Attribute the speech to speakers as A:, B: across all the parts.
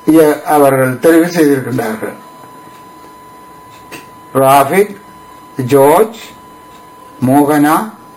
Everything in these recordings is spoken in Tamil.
A: இ- அவர்கள் தெரிவு செய்திருக்கின்றார்கள் ராஃபிக் ஜோர்ஜ் மோகனா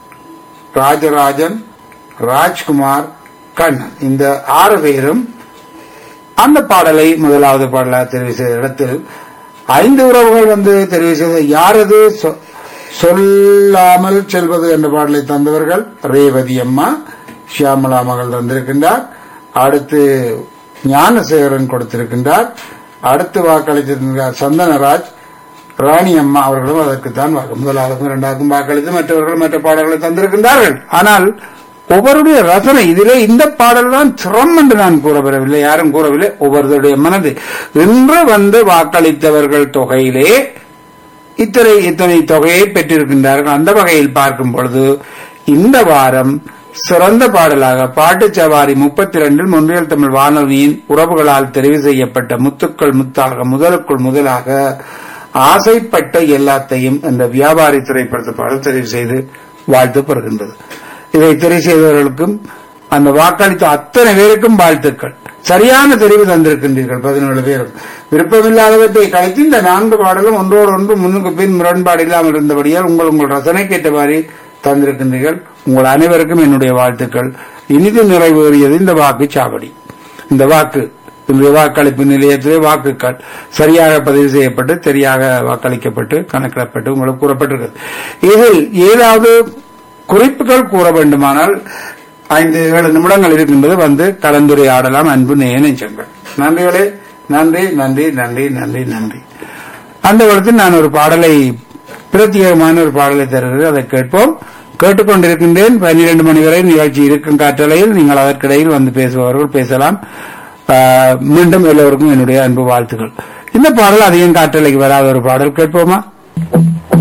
A: ராஜராஜன் ராஜ்குமார் கண்ணன் இந்த ஆறு பேரும் அந்த பாடலை முதலாவது பாடலாக தெரிவு செய்த இடத்தில் ஐந்து உறவுகள் வந்து தெரிவு செய்த யாரது சொ- சொல்லாமல் செல்வது என்ற பாடலை தந்தவர்கள் ரேவதி அம்மா ஷியாமலா மகள் தந்திருக்கின்றார் அடுத்து ஞானசேகரன் கொடுத்திருக்கின்றார் அடுத்து வாக்களித்திருக்கிறார் சந்தனராஜ் ராணி அம்மா அவர்களும் அதற்குத்தான் வாக்கு முதலாவதுக்கும் இரண்டாவதுக்கும் வாக்களித்து மற்றவர்கள் மற்ற பாடல்களை தந்திருக்கின்றார்கள் ஆனால் ஒவ்வொருடைய ரசனை இதிலே இந்த பாடல் தான் சிரம் என்று நான் கூறப்படவில்லை யாரும் கூறவில்லை ஒவ்வொருவருடைய மனது இன்று வந்து வாக்களித்தவர்கள் தொகையிலே இத்தனை இத்தனை தொகையை பெற்றிருக்கின்றார்கள் அந்த வகையில் பார்க்கும் பொழுது இந்த வாரம் சிறந்த பாடலாக பாட்டுச் சவாரி முப்பத்தி ரெண்டில் முன்றியல் தமிழ் வானொலியின் உறவுகளால் தெரிவு செய்யப்பட்ட முத்துக்கள் முத்தாக முதலுக்குள் முதலாக ஆசைப்பட்ட எல்லாத்தையும் என்ற வியாபாரி திரைப்படத்து பாடல் தெரிவு செய்து வாழ்த்து பெறுகின்றது இதை தெரிவு செய்தவர்களுக்கும் அந்த வாக்களித்த அத்தனை பேருக்கும் வாழ்த்துக்கள் சரியான தெரிவு தந்திருக்கின்றீர்கள் பதினேழு பேரும் விருப்பமில்லாதவற்றை கழித்து இந்த நான்கு பாடலும் ஒன்றோடு ஒன்று முன்னுக்கு பின் முரண்பாடு இல்லாமல் இருந்தபடியால் உங்கள் உங்கள் ரசனைக்கேற்ற மாதிரி தந்திருக்கின்றீர்கள் உங்கள் அனைவருக்கும் என்னுடைய வாழ்த்துக்கள் இனிது நிறைவேறியது இந்த வாக்கு சாவடி இந்த வாக்கு இன்றைய வாக்களிப்பு நிலையத்திலே வாக்குகள் சரியாக பதிவு செய்யப்பட்டு சரியாக வாக்களிக்கப்பட்டு கணக்கிடப்பட்டு உங்களுக்கு கூறப்பட்டிருக்கிறது இதில் ஏதாவது குறிப்புகள் கூற வேண்டுமானால் ஐந்து ஏழு நிமிடங்கள் இருக்கின்றது வந்து கலந்துரையாடலாம் அன்பு நேய நெஞ்சங்கள் நன்றிகளே நன்றி நன்றி நன்றி நன்றி நன்றி அந்த இடத்தில் நான் ஒரு பாடலை பிரத்யேகமான ஒரு பாடலை தருகிறது அதை கேட்போம் கேட்டுக்கொண்டிருக்கின்றேன் பன்னிரண்டு மணி வரை நிகழ்ச்சி இருக்கும் காற்றலையில் நீங்கள் அதற்கிடையில் வந்து பேசுபவர்கள் பேசலாம் ஆஹ், மீண்டும் எல்லோருக்கும் என்னுடைய அன்பு வாழ்த்துக்கள் இந்த பாடல் அதிகம் காற்றலைக்கு வராத ஒரு பாடல் கேட்போமா